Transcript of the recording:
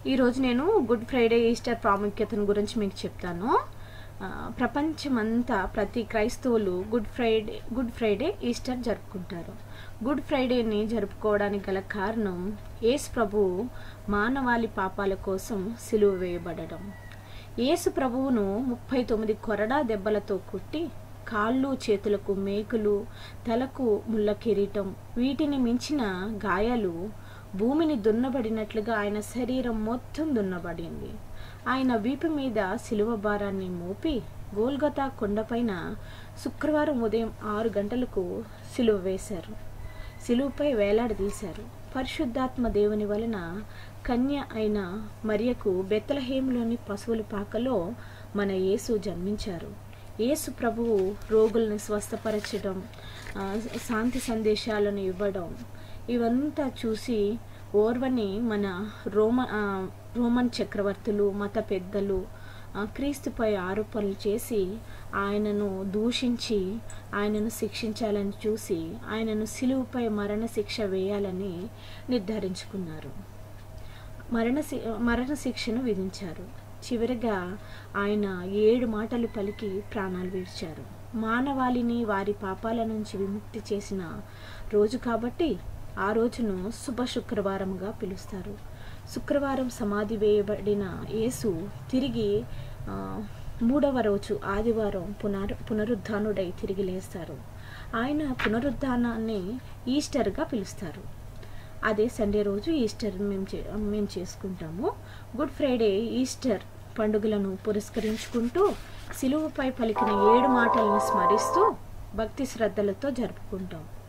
ఈరోజు నేను good Friday Easter ప్రాముఖ్యతను గురించి మీకు చెప్తాను ఆ, ప్రపంచమంతా ప్రతి క్రైస్తవులు Good Friday Good Friday Easter జరుపుకుంటారు గుడ్ ఫ్రైడేని జరుపుకోవడానికి గల కారణం యేసు ప్రభువు మానవాళి పాపాల కోసం సిలువ వేయబడడం యేసు ప్రభువును ముప్పై తొమ్మిది కొరడా దెబ్బలతో కొట్టి కాళ్ళు చేతులకు మేకులు తలకు ముళ్ళ కిరీటం వీటిని మించిన గాయాలు భూమిని దున్నబడినట్లుగా ఆయన శరీరం మొత్తం దున్నబడింది ఆయన వీపు మీద సిలువ భారాన్ని మోపి గోల్గతా కొండపైన శుక్రవారం ఉదయం ఆరు గంటలకు సిలువ వేశారు సిలువపై వేలాడదీశారు పరిశుద్ధాత్మ దేవుని వలన కన్య అయిన మరియకు బెత్తలహేములోని పశువుల పాకలో మన యేసు జన్మించారు యేసు ప్రభువు రోగులను స్వస్థపరచడం ఆ, శాంతి సందేశాలను ఇవ్వడం ఇవంతా చూసి ఓర్వని మన రోమ ఆ, రోమన్ చక్రవర్తులు మత పెద్దలు ఆ, క్రీస్తుపై ఆరోపణలు చేసి ఆయనను దూషించి ఆయనను శిక్షించాలని చూసి ఆయనను సిలువుపై మరణ శిక్ష వేయాలని నిర్ధారించుకున్నారు మరణ శి- మరణ శిక్షను విధించారు చివరిగా ఆయన ఏడు మాటలు పలికి ప్రాణాలు విడిచారు మానవాళిని వారి పాపాల నుంచి విముక్తి చేసిన రోజు కాబట్టి ఆ రోజును శుభ శుక్రవారంగా పిలుస్తారు శుక్రవారం సమాధి వేయబడిన యేసు తిరిగి ఆ, మూడవ రోజు ఆదివారం పునర్ పునరుద్ధానుడై తిరిగి లేస్తారు ఆయన పునరుద్ధానాన్ని ఈస్టర్గా పిలుస్తారు అదే సండే రోజు ఈస్టర్ మేము చే మేము చేసుకుంటాము గుడ్ ఫ్రైడే ఈస్టర్ పండుగలను పురస్కరించుకుంటూ సిలువపై పలికిన ఏడు మాటలను స్మరిస్తూ భక్తి శ్రద్ధలతో జరుపుకుంటాం